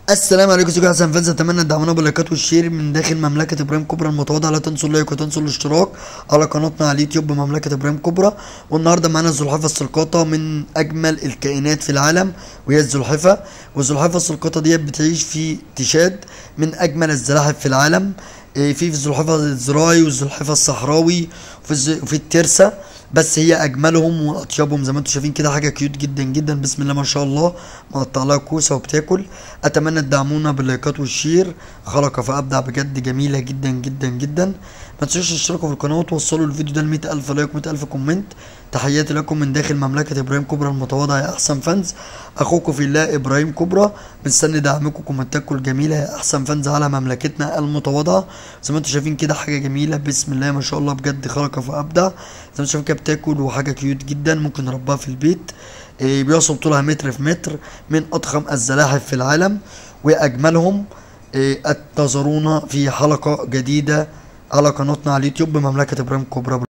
السلام عليكم ازيكم يا حسن فانز اتمنى تدعمونا باللايكات والشير من داخل مملكه ابراهيم كبرى المتواضعه لا تنسوا اللايك وتنسوا الاشتراك على قناتنا على اليوتيوب بمملكه ابراهيم كبرى والنهارده معانا الزلحفه السلقاطه من اجمل الكائنات في العالم وهي الزلحفه والزلحفه السلقاطه ديت بتعيش في تشاد من اجمل الزلاحف في العالم إيه، في في الزلحفه الزراعي والزلحفه الصحراوي وفي الز- وفي الترسه بس هي اجملهم واطيبهم زي ما انتم شايفين كده حاجه كيوت جدا جدا بسم الله ما شاء الله مقطع لها كوسه وبتاكل اتمنى تدعمونا باللايكات والشير خلقه فابدع بجد جميله جدا جدا جدا ما تنسوش تشتركوا في القناه وتوصلوا الفيديو ده ل 100000 لايك و100000 كومنت تحياتي لكم من داخل مملكه ابراهيم كبرى المتواضع يا احسن فانز اخوكم في الله ابراهيم كبرى مستني دعمكم وكومنتاتكم الجميله يا احسن فانز على مملكتنا المتواضعه زي ما انتم شايفين كده حاجه جميله بسم الله ما شاء الله بجد خلقه فابدع زي ما انتم شايفين كده بتاكل وحاجه كيوت جدا ممكن نربيها في البيت إيه، بيوصل طولها متر في متر من اضخم الزلاحف في العالم واجملهم إيه، انتظرونا في حلقه جديده على قناتنا على اليوتيوب بمملكه ابراهيم كبرى